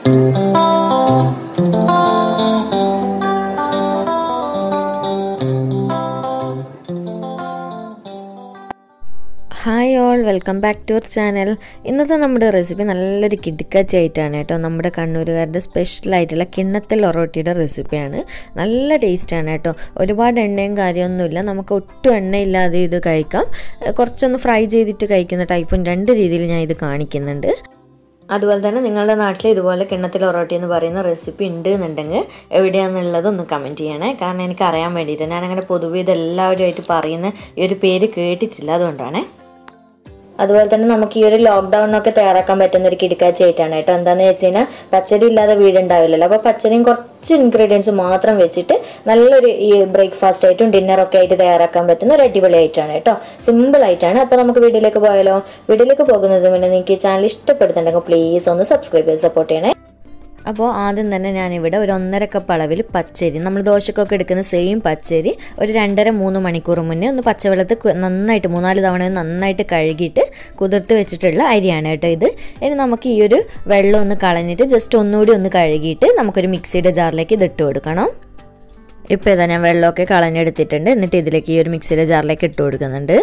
hi all welcome back to our channel ഇന്നത്തെ നമ്മുടെ recipe നല്ലൊരു കിടുക്കാച്ചി ആയിട്ടാണ് കേട്ടോ നമ്മുടെ കണ്ണൂരുകാരുടെ സ്പെഷ്യലായിട്ടുള്ള കിണ്ണത്തിൽ ഒറോട്ടിയുടെ റെസിപ്പിയാണ് നല്ല ടേസ്റ്റാണ് കേട്ടോ ഒരുപാട് എണ്ണയും കാര്യമൊന്നുമില്ല നമുക്ക് ഒട്ടും എണ്ണയില്ലാതെ ഇത് കഴിക്കാം ഏഹ് കുറച്ചൊന്ന് ഫ്രൈ ചെയ്തിട്ട് കഴിക്കുന്ന ടൈപ്പും രണ്ട് രീതിയിൽ ഞാൻ ഇത് കാണിക്കുന്നുണ്ട് അതുപോലെ തന്നെ നിങ്ങളുടെ നാട്ടിൽ ഇതുപോലെ കിണ്ണത്തിൽ ഒറോട്ടി എന്ന് പറയുന്ന റെസിപ്പി ഉണ്ട് എന്നുണ്ടെങ്കിൽ എവിടെയാണെന്നുള്ളത് ഒന്ന് കമൻറ്റ് ചെയ്യണേ കാരണം എനിക്ക് അറിയാൻ വേണ്ടിയിട്ട് ഞാനങ്ങനെ പൊതുവെ ഇത് എല്ലാവരുമായിട്ട് പറയുന്ന ഈ ഒരു പേര് കേട്ടിട്ടില്ല അതുകൊണ്ടാണേ അതുപോലെ തന്നെ നമുക്ക് ഈ ഒരു ലോക്ക്ഡൌണിനൊക്കെ തയ്യാറാക്കാൻ പറ്റുന്ന ഒരു കിടക്കാച്ചി ആയിട്ടാണ് കേട്ടോ എന്താണെന്ന് വെച്ച് കഴിഞ്ഞാൽ പച്ചരി ഇല്ലാതെ വീടുണ്ടാവില്ലല്ലോ അപ്പോൾ പച്ചരിയും കുറച്ച് ഇൻഗ്രീഡിയൻസ് മാത്രം വെച്ചിട്ട് നല്ലൊരു ഈ ബ്രേക്ക്ഫാസ്റ്റ് ആയിട്ടും ഡിന്നറൊക്കെ ആയിട്ട് തയ്യാറാക്കാൻ പറ്റുന്ന ഒരു അടിപൊളി ആയിട്ടാണ് കേട്ടോ സിമ്പിൾ ആയിട്ടാണ് അപ്പോൾ നമുക്ക് വീഡിയോയിലേക്ക് പോയാലോ വീഡിയോയിലേക്ക് പോകുന്നതിന് മുന്നേ നിങ്ങൾക്ക് ഈ ചാനൽ ഇഷ്ടപ്പെടുന്നുണ്ടെങ്കിൽ പ്ലീസ് ഒന്ന് സബ്സ്ക്രൈബ് ചെയ്ത് സപ്പോർട്ട് ചെയ്യണേ അപ്പോൾ ആദ്യം തന്നെ ഞാനിവിടെ ഒരു ഒന്നര കപ്പ് അളവിൽ പച്ചരി നമ്മൾ ദോശക്കൊക്കെ എടുക്കുന്ന സെയിം പച്ചരി ഒരു രണ്ടര മൂന്ന് മണിക്കൂർ മുന്നേ ഒന്ന് പച്ചവെള്ളത്തിൽ കു- നന്നായിട്ട് മൂന്നാല് തവണ ഒന്ന് നന്നായിട്ട് കഴുകിയിട്ട് കുതിർത്ത് വെച്ചിട്ടുള്ള അരിയാണ് കേട്ടോ ഇത് ഇനി നമുക്ക് ഈ ഒരു വെള്ളം ഒന്ന് കളഞ്ഞിട്ട് ജസ്റ്റ് ഒന്നുകൂടി ഒന്ന് കഴുകിയിട്ട് നമുക്കൊരു മിക്സിയുടെ ജാറിലേക്ക് ഇത് ഇട്ട് കൊടുക്കണം ഇപ്പോൾ ഇതാ ഞാൻ വെള്ളമൊക്കെ കളഞ്ഞെടുത്തിട്ടുണ്ട് എന്നിട്ട് ഇതിലേക്ക് ഈ ഒരു മിക്സിയുടെ ജാറിലേക്ക് ഇട്ട് കൊടുക്കുന്നുണ്ട്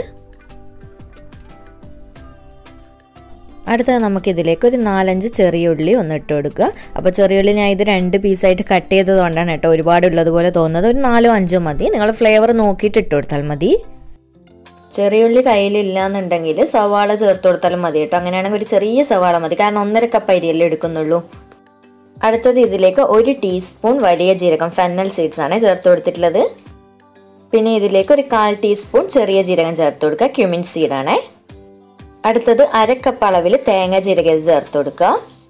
അടുത്തത് നമുക്കിതിലേക്ക് ഒരു നാലഞ്ച് ചെറിയ ഉള്ളി ഒന്ന് ഇട്ട് കൊടുക്കുക അപ്പോൾ ചെറിയ ഉള്ളി ഞാൻ ഇത് രണ്ട് പീസായിട്ട് കട്ട് ചെയ്തത് കൊണ്ടാണ് കേട്ടോ ഒരുപാട് ഉള്ളതുപോലെ തോന്നുന്നത് ഒരു നാലോ അഞ്ചോ മതി നിങ്ങൾ ഫ്ലേവർ നോക്കിയിട്ട് ഇട്ട് കൊടുത്താൽ മതി ചെറിയ ഉള്ളി കയ്യിലില്ല എന്നുണ്ടെങ്കിൽ സവാള ചേർത്ത് കൊടുത്താലും മതി കേട്ടോ അങ്ങനെയാണെങ്കിൽ ഒരു ചെറിയ സവാള മതി കാരണം ഒന്നര കപ്പ് അരിയല്ലേ എടുക്കുന്നുള്ളൂ അടുത്തത് ഇതിലേക്ക് ഒരു ടീസ്പൂൺ വലിയ ജീരകം ഫെന്നൽ സീഡ്സ് ആണ് ചേർത്ത് കൊടുത്തിട്ടുള്ളത് പിന്നെ ഇതിലേക്ക് ഒരു കാൽ ടീസ്പൂൺ ചെറിയ ജീരകം ചേർത്ത് കൊടുക്കുക ക്യുമിൻ സീഡാണേ അടുത്തത് അരക്കപ്പ് അളവിൽ തേങ്ങ ജീരകം ചേർത്ത് കൊടുക്കുക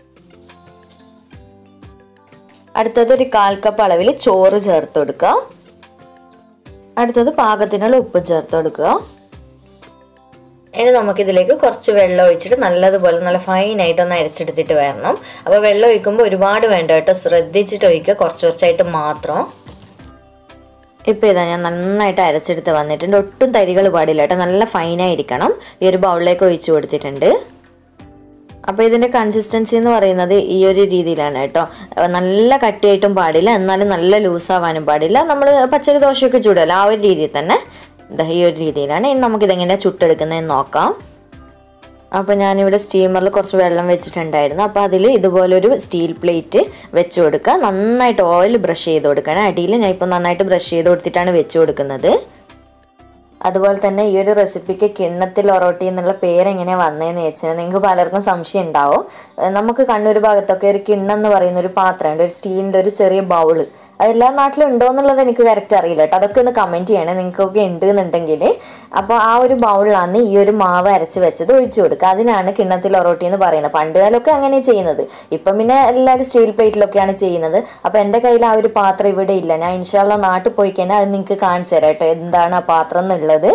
അടുത്തത് ഒരു കാൽ കപ്പ് അളവിൽ ചോറ് ചേർത്ത് കൊടുക്കുക അടുത്തത് പാകത്തിനുള്ള ഉപ്പ് ചേർത്ത് കൊടുക്കുക ഇനി നമുക്കിതിലേക്ക് കുറച്ച് വെള്ളം ഒഴിച്ചിട്ട് നല്ലതുപോലെ നല്ല ഫൈനായിട്ട് ഒന്ന് അരച്ചെടുത്തിട്ട് വരണം അപ്പോൾ വെള്ളം ഒഴിക്കുമ്പോൾ ഒരുപാട് വേണ്ട കേട്ടോ ശ്രദ്ധിച്ചിട്ട് ഒഴിക്കുക കുറച്ച് കുറച്ചായിട്ട് മാത്രം ഇപ്പോൾ ഇതാ ഞാൻ നന്നായിട്ട് അരച്ചെടുത്ത് വന്നിട്ടുണ്ട് ഒട്ടും തരികൾ പാടില്ല കേട്ടോ നല്ല ഫൈനായിരിക്കണം ഈ ഒരു ബൗളിലേക്ക് ഒഴിച്ചു കൊടുത്തിട്ടുണ്ട് അപ്പോൾ ഇതിൻ്റെ കൺസിസ്റ്റൻസി എന്ന് പറയുന്നത് ഈ ഒരു രീതിയിലാണ് കേട്ടോ നല്ല കട്ടിയായിട്ടും പാടില്ല എന്നാലും നല്ല ലൂസാവാനും പാടില്ല നമ്മൾ പച്ചരി ദോശയൊക്കെ ചൂടുമല്ലോ ആ ഒരു രീതിയിൽ തന്നെ ദാ ഈ ഒരു രീതിയിലാണ് ഇനി നമുക്കിതെങ്ങനെയാണ് ചുട്ടെടുക്കുന്നതെന്ന് നോക്കാം അപ്പോൾ ഞാനിവിടെ സ്റ്റീമറിൽ കുറച്ച് വെള്ളം വെച്ചിട്ടുണ്ടായിരുന്നു അപ്പോൾ അതിൽ ഇതുപോലൊരു സ്റ്റീൽ പ്ലേറ്റ് വെച്ച് കൊടുക്കുക നന്നായിട്ട് ഓയിൽ ബ്രഷ് ചെയ്ത് കൊടുക്കണം അടിയിൽ ഞാൻ ഇപ്പോൾ നന്നായിട്ട് ബ്രഷ് ചെയ്ത് കൊടുത്തിട്ടാണ് വെച്ച് കൊടുക്കുന്നത് അതുപോലെ തന്നെ ഈ ഒരു റെസിപ്പിക്ക് കിണ്ണത്തിൽ ഒറോട്ടി എന്നുള്ള പേര് എങ്ങനെയാണ് വന്നതെന്ന് വെച്ചാൽ നിങ്ങൾക്ക് പലർക്കും സംശയം ഉണ്ടാവും ഏഹ് നമുക്ക് കണ്ണൂർ ഭാഗത്തൊക്കെ ഒരു കിണ്ണം എന്ന് പറയുന്ന ഒരു പാത്രമുണ്ട് ഒരു സ്റ്റീലിൻ്റെ ഒരു ചെറിയ ബൗള് അത് എല്ലാ നാട്ടിലും ഉണ്ടോ എന്നുള്ളത് എനിക്ക് കറക്റ്റ് അറിയില്ല കേട്ടോ അതൊക്കെ ഒന്ന് കമൻറ്റ് ചെയ്യണേ നിങ്ങൾക്കൊക്കെ ഉണ്ട് എന്നുണ്ടെങ്കിൽ അപ്പോൾ ആ ഒരു ബൗളിലാണ് ഈ ഒരു മാവ് അരച്ച് വെച്ചത് ഒഴിച്ചു കൊടുക്കുക അതിനാണ് കിണ്ണത്തിൽ ഒറോട്ടി എന്ന് പറയുന്നത് പണ്ട് കാലമൊക്കെ അങ്ങനെ ചെയ്യുന്നത് ഇപ്പം പിന്നെ എല്ലാവരും സ്റ്റീൽ പ്ലേറ്റിലൊക്കെയാണ് ചെയ്യുന്നത് അപ്പോൾ എൻ്റെ കയ്യിൽ ആ ഒരു പാത്രം ഇവിടെ ഇല്ല ഞാൻ ഇൻഷാല്ല നാട്ടിൽ പോയി കഴിഞ്ഞാൽ അത് നിങ്ങൾക്ക് കാണിച്ചു തരാം കേട്ടോ എന്താണ് ആ പാത്രം എന്നുള്ളത്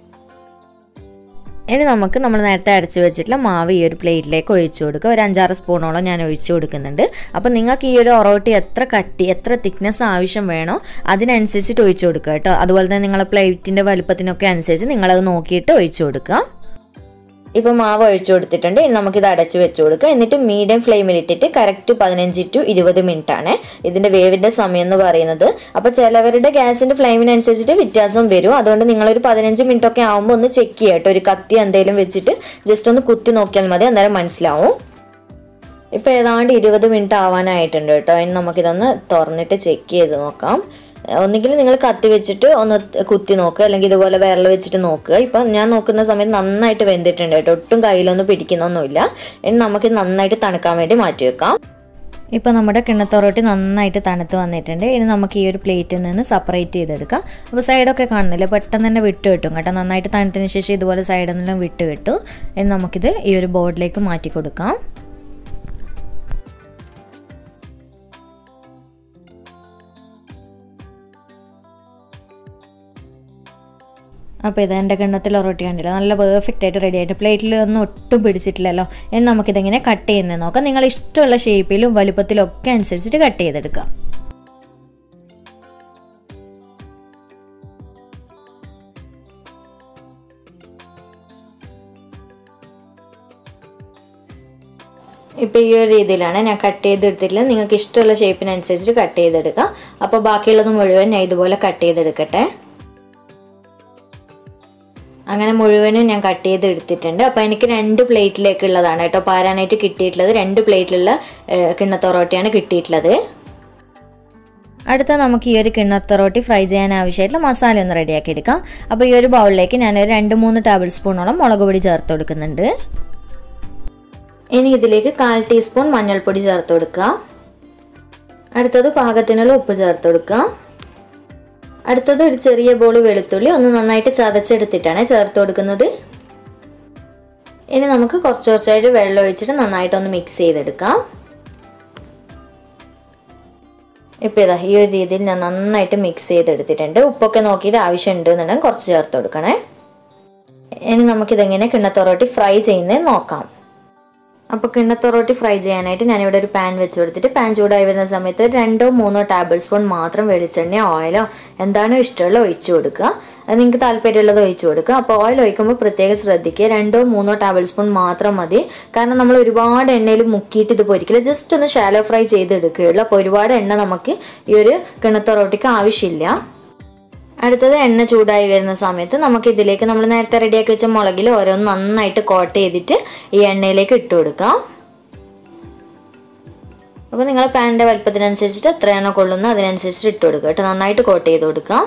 ഇനി നമുക്ക് നമ്മൾ നേരത്തെ അരച്ച് വെച്ചിട്ടുള്ള മാവ് ഈ ഒരു പ്ലേറ്റിലേക്ക് ഒഴിച്ചു കൊടുക്കുക ഒരു അഞ്ചാറ് സ്പൂണോളം ഞാൻ ഒഴിച്ചു കൊടുക്കുന്നുണ്ട് അപ്പോൾ നിങ്ങൾക്ക് ഈ ഒരു ഒറോട്ടി എത്ര കട്ടി എത്ര തിക്നെസ് ആവശ്യം വേണോ അതിനനുസരിച്ചിട്ട് ഒഴിച്ചു കൊടുക്കുക കേട്ടോ അതുപോലെ തന്നെ നിങ്ങളെ പ്ലേറ്റിൻ്റെ വലുപ്പത്തിനൊക്കെ അനുസരിച്ച് നിങ്ങളത് നോക്കിയിട്ട് ഒഴിച്ചു കൊടുക്കുക ഇപ്പോൾ മാവ് ഒഴിച്ചു കൊടുത്തിട്ടുണ്ട് ഇനി നമുക്കിത് അടച്ച് വെച്ച് കൊടുക്കുക എന്നിട്ട് മീഡിയം ഫ്ലെയിമിൽ ഇട്ടിട്ട് കറക്റ്റ് പതിനഞ്ച് ടു ഇരുപത് മിനിറ്റ് ആണ് ഇതിൻ്റെ വേവിൻ്റെ സമയം എന്ന് പറയുന്നത് അപ്പോൾ ചിലവരുടെ ഗ്യാസിൻ്റെ ഫ്ലെയിമിനനുസരിച്ചിട്ട് വ്യത്യാസം വരും അതുകൊണ്ട് നിങ്ങളൊരു പതിനഞ്ച് മിനിറ്റ് ഒക്കെ ആകുമ്പോൾ ഒന്ന് ചെക്ക് ചെയ്യുക കേട്ടോ ഒരു കത്തി എന്തെങ്കിലും വെച്ചിട്ട് ജസ്റ്റ് ഒന്ന് കുത്തി നോക്കിയാൽ മതി അന്നേരം മനസ്സിലാവും ഇപ്പോൾ ഏതാണ്ട് ഇരുപത് മിനിറ്റ് ആവാനായിട്ടുണ്ട് കേട്ടോ ഇനി നമുക്കിതൊന്ന് തുറന്നിട്ട് ചെക്ക് ചെയ്ത് നോക്കാം ഒന്നുകിൽ നിങ്ങൾ കത്തി വെച്ചിട്ട് ഒന്ന് കുത്തി നോക്കുക അല്ലെങ്കിൽ ഇതുപോലെ വിരൽ വെച്ചിട്ട് നോക്കുക ഇപ്പം ഞാൻ നോക്കുന്ന സമയത്ത് നന്നായിട്ട് വെന്തിട്ടുണ്ട് കേട്ടോ ഒട്ടും കയ്യിലൊന്നും പിടിക്കുന്നൊന്നുമില്ല ഇനി നമുക്ക് നന്നായിട്ട് തണുക്കാൻ വേണ്ടി മാറ്റി വെക്കാം ഇപ്പോൾ നമ്മുടെ കിണ്ണത്തൊറോട്ടി നന്നായിട്ട് തണുത്ത് വന്നിട്ടുണ്ട് ഇനി നമുക്ക് ഈ ഒരു പ്ലേറ്റിൽ നിന്ന് സെപ്പറേറ്റ് ചെയ്തെടുക്കാം അപ്പോൾ സൈഡൊക്കെ കാണുന്നില്ല പെട്ടെന്ന് തന്നെ വിട്ട് കിട്ടും കേട്ടോ നന്നായിട്ട് തണുത്തതിന് ശേഷം ഇതുപോലെ സൈഡിൽ നിന്നെല്ലാം വിട്ട് കിട്ടും ഇനി നമുക്കിത് ഈ ഒരു ബോർഡിലേക്ക് മാറ്റി കൊടുക്കാം അപ്പോൾ ഇത് എൻ്റെ കിണ്ണത്തിൽ ഒറോട്ടി കണ്ടില്ല നല്ല പെർഫെക്റ്റ് ആയിട്ട് റെഡി ആയിട്ട് പ്ലേറ്റിൽ ഒന്നും ഒട്ടും പിടിച്ചിട്ടില്ലല്ലോ ഇനി നമുക്കിതെങ്ങനെ കട്ട് ചെയ്യുന്നത് നോക്കാം നിങ്ങൾ ഇഷ്ടമുള്ള ഷേപ്പിലും വലുപ്പത്തിലും ഒക്കെ അനുസരിച്ചിട്ട് കട്ട് ചെയ്തെടുക്കാം ഇപ്പോൾ ഈ ഒരു രീതിയിലാണ് ഞാൻ കട്ട് ചെയ്തെടുത്തിട്ടുള്ളത് നിങ്ങൾക്ക് ഇഷ്ടമുള്ള ഷേപ്പിനനുസരിച്ച് കട്ട് ചെയ്തെടുക്കാം അപ്പോൾ ബാക്കിയുള്ളത് മുഴുവൻ ഞാൻ ഇതുപോലെ കട്ട് ചെയ്തെടുക്കട്ടെ അങ്ങനെ മുഴുവനും ഞാൻ കട്ട് ചെയ്ത് എടുത്തിട്ടുണ്ട് അപ്പോൾ എനിക്ക് രണ്ട് പ്ലേറ്റിലേക്കുള്ളതാണ് കേട്ടോ പാരാനായിട്ട് കിട്ടിയിട്ടുള്ളത് രണ്ട് പ്ലേറ്റിലുള്ള കിണ്ണത്തൊറോട്ടിയാണ് കിട്ടിയിട്ടുള്ളത് അടുത്ത നമുക്ക് ഈ ഒരു കിണ്ണത്തൊറോട്ടി ഫ്രൈ ചെയ്യാൻ ആവശ്യമായിട്ടുള്ള മസാല ഒന്ന് റെഡിയാക്കി എടുക്കാം അപ്പോൾ ഈ ഒരു ബൗളിലേക്ക് ഞാൻ ഒരു രണ്ട് മൂന്ന് ടേബിൾ സ്പൂണോളം മുളക് പൊടി ചേർത്ത് കൊടുക്കുന്നുണ്ട് ഇനി ഇതിലേക്ക് കാൽ ടീസ്പൂൺ മഞ്ഞൾപ്പൊടി ചേർത്ത് കൊടുക്കുക അടുത്തത് പാകത്തിനുള്ള ഉപ്പ് ചേർത്ത് കൊടുക്കുക അടുത്തത് ഒരു ചെറിയ ബോൾ വെളുത്തുള്ളി ഒന്ന് നന്നായിട്ട് ചതച്ചെടുത്തിട്ടാണ് ചേർത്ത് കൊടുക്കുന്നത് ഇനി നമുക്ക് കുറച്ച് കുറച്ചായിട്ട് വെള്ളം ഒഴിച്ചിട്ട് നന്നായിട്ടൊന്ന് മിക്സ് ചെയ്തെടുക്കാം ഇപ്പോൾ ഇതാ ഈ ഒരു രീതിയിൽ ഞാൻ നന്നായിട്ട് മിക്സ് ചെയ്തെടുത്തിട്ടുണ്ട് ഉപ്പൊക്കെ നോക്കിയിട്ട് ആവശ്യമുണ്ട് എന്നുണ്ടെങ്കിൽ കുറച്ച് ചേർത്ത് കൊടുക്കണേ ഇനി നമുക്കിതെങ്ങനെ കിണ്ണത്തൊറോട്ടി ഫ്രൈ ചെയ്യുന്നത് നോക്കാം അപ്പോൾ കിണ്ണത്തൊറോട്ടി ഫ്രൈ ചെയ്യാനായിട്ട് ഞാനിവിടെ ഒരു പാൻ വെച്ച് കൊടുത്തിട്ട് പാൻ ചൂടായി വരുന്ന സമയത്ത് രണ്ടോ മൂന്നോ ടേബിൾ സ്പൂൺ മാത്രം വെളിച്ചെണ്ണയോ ഓയിലോ എന്താണോ ഇഷ്ടമുള്ള ഒഴിച്ചു കൊടുക്കുക അത് നിങ്ങൾക്ക് താല്പര്യമുള്ളത് ഒഴിച്ചു കൊടുക്കുക അപ്പോൾ ഓയിൽ ഒഴിക്കുമ്പോൾ പ്രത്യേകം ശ്രദ്ധിക്കുക രണ്ടോ മൂന്നോ ടേബിൾ സ്പൂൺ മാത്രം മതി കാരണം നമ്മൾ ഒരുപാട് എണ്ണയിൽ മുക്കിയിട്ട് ഇത് പൊരിക്കില്ല ജസ്റ്റ് ഒന്ന് ഷാലോ ഫ്രൈ ചെയ്തെടുക്കുകയുള്ളൂ അപ്പോൾ ഒരുപാട് എണ്ണ നമുക്ക് ഈ ഒരു കിണ്ണത്തൊറോട്ടിക്ക് ആവശ്യമില്ല അടുത്തത് എണ്ണ ചൂടായി വരുന്ന സമയത്ത് നമുക്ക് ഇതിലേക്ക് നമ്മൾ നേരത്തെ റെഡിയാക്കി വെച്ച മുളകിൽ ഓരോന്ന് നന്നായിട്ട് കോട്ട് ചെയ്തിട്ട് ഈ എണ്ണയിലേക്ക് ഇട്ട് കൊടുക്കാം അപ്പോൾ നിങ്ങൾ പാനിൻ്റെ വലുപ്പത്തിനനുസരിച്ചിട്ട് എത്രയാണോ കൊള്ളുന്നത് അതിനനുസരിച്ചിട്ട് ഇട്ട് കൊടുക്കുക കേട്ടോ നന്നായിട്ട് കോട്ട് ചെയ്ത് കൊടുക്കാം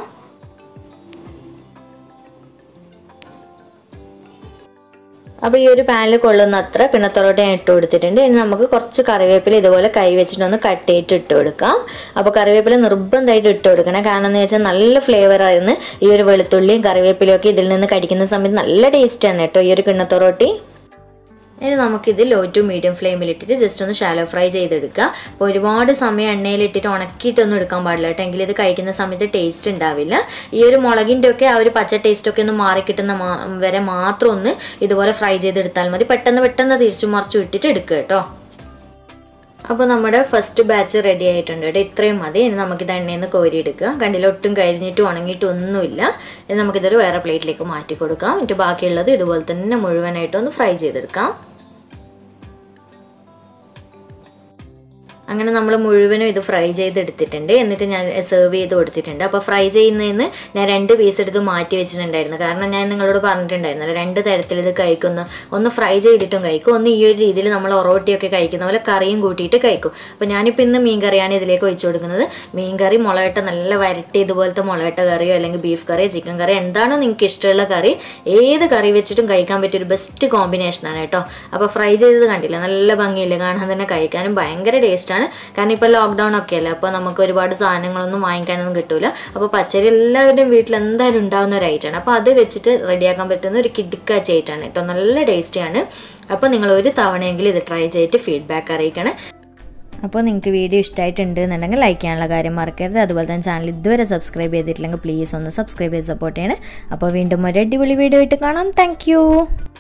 അപ്പോൾ ഈ ഒരു പാനിൽ കൊള്ളുന്ന അത്ര കിണത്തൊറോട്ട് ഞാൻ ഇട്ട് കൊടുത്തിട്ടുണ്ട് ഇനി നമുക്ക് കുറച്ച് കറിവേപ്പില ഇതുപോലെ കൈ വെച്ചിട്ട് ഒന്ന് കട്ട് ചെയ്തിട്ട് ഇട്ട് കൊടുക്കാം അപ്പോൾ കറിവേപ്പില നിർബന്ധമായിട്ട് ഇട്ട് കൊടുക്കണം കാരണം എന്ന് വെച്ചാൽ നല്ല ഫ്ലേവർ ആയിരുന്നു ഈ ഒരു വെളുത്തുള്ളിയും കറിവേപ്പിലയും ഒക്കെ ഇതിൽ നിന്ന് കടിക്കുന്ന സമയത്ത് നല്ല ടേസ്റ്റാണ് കേട്ടോ ഈ ഒരു കിണ്ണത്തൊറോട്ടി ഇനി നമുക്കിത് ലോ ടു മീഡിയം ഫ്ലെയിമിലിട്ടിട്ട് ജസ്റ്റ് ഒന്ന് ഷാലോ ഫ്രൈ ചെയ്തെടുക്കുക അപ്പോൾ ഒരുപാട് സമയം എണ്ണയിലിട്ടിട്ട് ഉണക്കിയിട്ടൊന്നും എടുക്കാൻ പാടില്ല കേട്ടോ എങ്കിൽ ഇത് കഴിക്കുന്ന സമയത്ത് ടേസ്റ്റ് ഉണ്ടാവില്ല ഈ ഒരു മുളകിൻ്റെ ഒക്കെ ആ ഒരു പച്ച ടേസ്റ്റ് ഒക്കെ ഒന്ന് മാറി കിട്ടുന്ന വരെ മാത്രം ഒന്ന് ഇതുപോലെ ഫ്രൈ ചെയ്തെടുത്താൽ മതി പെട്ടെന്ന് പെട്ടെന്ന് തിരിച്ചു മറിച്ചു വിട്ടിട്ട് എടുക്കുക കേട്ടോ അപ്പോൾ നമ്മുടെ ഫസ്റ്റ് ബാച്ച് റെഡി ആയിട്ടുണ്ട് കേട്ടോ ഇത്രയും മതി ഇനി നമുക്കിത് എണ്ണയിൽ നിന്ന് കോരിയെടുക്കുക കണ്ടില്ല ഒട്ടും കഴിഞ്ഞിട്ട് ഉണങ്ങിയിട്ട് ഒന്നുമില്ല ഇനി നമുക്കിതൊരു വേറെ പ്ലേറ്റിലേക്ക് മാറ്റി കൊടുക്കാം എന്നിട്ട് ബാക്കിയുള്ളത് ഇതുപോലെ തന്നെ മുഴുവനായിട്ട് ഒന്ന് ഫ്രൈ ചെയ്തെടുക്കാം അങ്ങനെ നമ്മൾ മുഴുവനും ഇത് ഫ്രൈ ചെയ്തെടുത്തിട്ടുണ്ട് എന്നിട്ട് ഞാൻ സെർവ് ചെയ്ത് കൊടുത്തിട്ടുണ്ട് അപ്പോൾ ഫ്രൈ ചെയ്യുന്നതിന് ഞാൻ രണ്ട് പീസ് എടുത്ത് മാറ്റി വെച്ചിട്ടുണ്ടായിരുന്നു കാരണം ഞാൻ നിങ്ങളോട് പറഞ്ഞിട്ടുണ്ടായിരുന്നല്ലോ രണ്ട് തരത്തിൽ ഇത് കഴിക്കുന്നു ഒന്ന് ഫ്രൈ ചെയ്തിട്ടും കഴിക്കും ഒന്ന് ഈ ഒരു രീതിയിൽ നമ്മൾ ഒറോട്ടിയൊക്കെ കഴിക്കുന്ന പോലെ കറിയും കൂട്ടിയിട്ട് കഴിക്കും അപ്പോൾ ഞാനിപ്പോൾ ഇന്ന് മീൻ കറിയാണ് ഇതിലേക്ക് ഒഴിച്ചു കൊടുക്കുന്നത് മീൻ കറി മുളകട്ട നല്ല വരട്ടി ഇതുപോലത്തെ മുളകട്ട കറിയോ അല്ലെങ്കിൽ ബീഫ് കറിയോ ചിക്കൻ കറിയോ എന്താണോ നിങ്ങൾക്ക് ഇഷ്ടമുള്ള കറി ഏത് കറി വെച്ചിട്ടും കഴിക്കാൻ പറ്റിയ ഒരു ബെസ്റ്റ് കോമ്പിനേഷനാണ് കേട്ടോ അപ്പോൾ ഫ്രൈ ചെയ്തത് കണ്ടില്ല നല്ല ഭംഗിയില്ല കാണാൻ തന്നെ കഴിക്കാനും ഭയങ്കര ടേസ്റ്റാണ് കാരണം ഇപ്പോൾ ലോക്ക്ഡൗൺ ഒക്കെ അല്ലേ അപ്പോൾ നമുക്ക് ഒരുപാട് സാധനങ്ങളൊന്നും വാങ്ങിക്കാനൊന്നും കിട്ടൂല അപ്പോൾ പച്ചരി എല്ലാവരുടെയും വീട്ടിൽ എന്തായാലും ഉണ്ടാകുന്ന ഒരു ഐറ്റമാണ് അപ്പോൾ അത് വെച്ചിട്ട് റെഡിയാക്കാൻ പറ്റുന്ന ഒരു കിടുക്കാച്ച ഐറ്റാണ് കേട്ടോ നല്ല ടേസ്റ്റിയാണ് അപ്പോൾ നിങ്ങൾ ഒരു തവണയെങ്കിലും ഇത് ട്രൈ ചെയ്തിട്ട് ഫീഡ്ബാക്ക് അറിയിക്കണം അപ്പോൾ നിങ്ങൾക്ക് വീഡിയോ ഇഷ്ടമായിട്ടുണ്ട് എന്നുണ്ടെങ്കിൽ ലൈക്ക് ചെയ്യാനുള്ള കാര്യം മറക്കരുത് അതുപോലെ തന്നെ ചാനൽ ഇതുവരെ സബ്സ്ക്രൈബ് ചെയ്തിട്ടില്ലെങ്കിൽ പ്ലീസ് ഒന്ന് സബ്സ്ക്രൈബ് ചെയ്ത് സപ്പോർട്ട് ചെയ്യണേ അപ്പോൾ വീണ്ടും ഒരു അടിപൊളി വീഡിയോ ആയിട്ട് കാണാം താങ്ക്